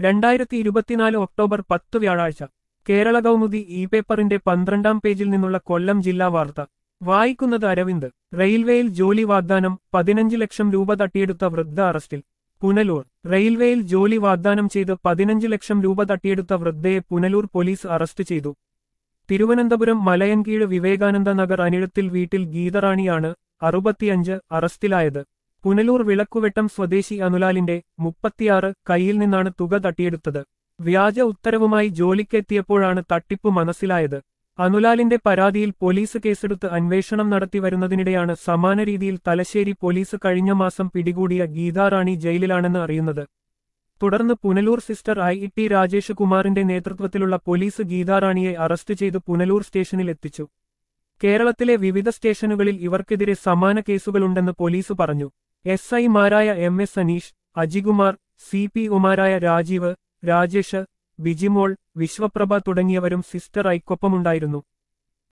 രണ്ടായിരത്തി ഇരുപത്തിനാല് ഒക്ടോബർ പത്ത് വ്യാഴാഴ്ച കേരള കൗമുദി ഇ പേപ്പറിന്റെ പന്ത്രണ്ടാം പേജിൽ നിന്നുള്ള കൊല്ലം ജില്ലാ വാർത്ത വായിക്കുന്നത് അരവിന്ദ് റെയിൽവേയിൽ ജോലി വാഗ്ദാനം പതിനഞ്ച് ലക്ഷം രൂപ തട്ടിയെടുത്ത വൃദ്ധ അറസ്റ്റിൽ പുനലൂർ റെയിൽവേയിൽ ജോലി വാഗ്ദാനം ചെയ്ത് പതിനഞ്ച് ലക്ഷം രൂപ തട്ടിയെടുത്ത വൃദ്ധയെ പുനലൂർ പോലീസ് അറസ്റ്റ് ചെയ്തു തിരുവനന്തപുരം മലയൻകീഴ് വിവേകാനന്ദ നഗർ അനിഴത്തിൽ വീട്ടിൽ ഗീതറാണിയാണ് അറുപത്തിയഞ്ച് അറസ്റ്റിലായത് പുനലൂർ വിളക്കുവെട്ടം സ്വദേശി അനുലാലിന്റെ മുപ്പത്തിയാറ് കയ്യിൽ നിന്നാണ് തുക തട്ടിയെടുത്തത് വ്യാജ ഉത്തരവുമായി ജോലിക്കെത്തിയപ്പോഴാണ് തട്ടിപ്പ് മനസ്സിലായത് അനുലാലിന്റെ പരാതിയിൽ പോലീസ് കേസെടുത്ത് അന്വേഷണം നടത്തി വരുന്നതിനിടെയാണ് സമാന രീതിയിൽ തലശ്ശേരി പോലീസ് കഴിഞ്ഞ മാസം പിടികൂടിയ ഗീതാറാണി ജയിലിലാണെന്ന് അറിയുന്നത് തുടർന്ന് Punalur sister I T Rajesh കുമാറിന്റെ നേതൃത്വത്തിലുള്ള പോലീസ് ഗീതാറാണിയെ അറസ്റ്റ് ചെയ്ത് പുനലൂർ സ്റ്റേഷനിൽ എത്തിച്ചു കേരളത്തിലെ വിവിധ സ്റ്റേഷനുകളിൽ ഇവർക്കെതിരെ സമാന കേസുകളുണ്ടെന്ന് പോലീസ് പറഞ്ഞു എസ് ഐമാരായ M S Aneesh Ajikumar C P ഒമാരായ രാജീവ് രാജേഷ് ബിജിമോൾ വിശ്വപ്രഭ തുടങ്ങിയവരും സിസ്റ്റർ ഐക്കൊപ്പമുണ്ടായിരുന്നു